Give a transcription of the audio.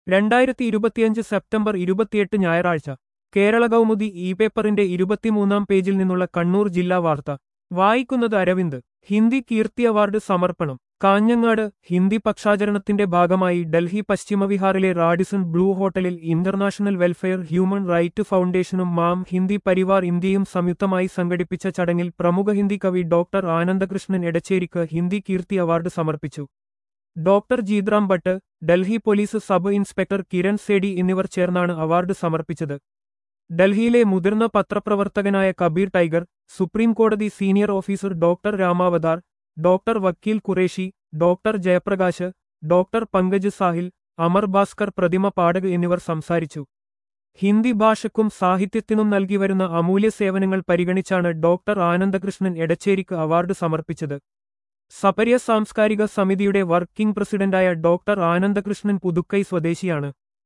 രണ്ടായിരത്തി ഇരുപത്തിയഞ്ച് സെപ്റ്റംബർ ഇരുപത്തിയെട്ട് ഞായറാഴ്ച കേരള കൗമുദി ഇ പേപ്പറിന്റെ ഇരുപത്തിമൂന്നാം പേജിൽ നിന്നുള്ള കണ്ണൂർ ജില്ലാ വാർത്ത വായിക്കുന്നത് അരവിന്ദ് ഹിന്ദി കീർത്തി അവാർഡ് സമർപ്പണം കാഞ്ഞങ്ങാട് ഹിന്ദി പക്ഷാചരണത്തിന്റെ ഭാഗമായി ഡൽഹി പശ്ചിമവിഹാറിലെ റാഡിസൺ ബ്ലൂ ഹോട്ടലിൽ ഇന്റർനാഷണൽ വെൽഫെയർ ഹ്യൂമൻ റൈറ്റ് ഫൗണ്ടേഷനും മാം ഹിന്ദി പരിവാർ ഇന്ത്യയും സംയുക്തമായി സംഘടിപ്പിച്ച ചടങ്ങിൽ പ്രമുഖ ഹിന്ദി കവി ഡോക്ടർ ആനന്ദകൃഷ്ണൻ എടച്ചേരിക്ക് ഹിന്ദി കീർത്തി അവാർഡ് സമർപ്പിച്ചു doctor Jeedram Bhatt Delhi police sub inspector Kiran Sedi എന്നിവർ ചേർന്നാണ് അവാർഡ് സമർപ്പിച്ചത് ഡൽഹിയിലെ മുതിർന്ന പത്രപ്രവർത്തകനായ കബീർ ടൈഗർ സുപ്രീം കോടതി senior officer doctor Ramavatar doctor Vakil Qureshi doctor Jayaprakash doctor Pankaj Sahil Amar Bhaskar Pratima Pathak എന്നിവർ സംസാരിച്ചു ഹിന്ദി ഭാഷയ്ക്കും സാഹിത്യത്തിനും നൽകിവരുന്ന അമൂല്യ സേവനങ്ങൾ പരിഗണിച്ചാണ് ഡോക്ടർ ആനന്ദകൃഷ്ണൻ എടച്ചേരിക്ക് അവാർഡ് സമർപ്പിച്ചത് സപര്യ സാംസ്കാരിക സമിതിയുടെ വർക്കിംഗ് പ്രസിഡന്റായ ഡോക്ടർ ആനന്ദകൃഷ്ണൻ പുതുക്കൈ സ്വദേശിയാണ്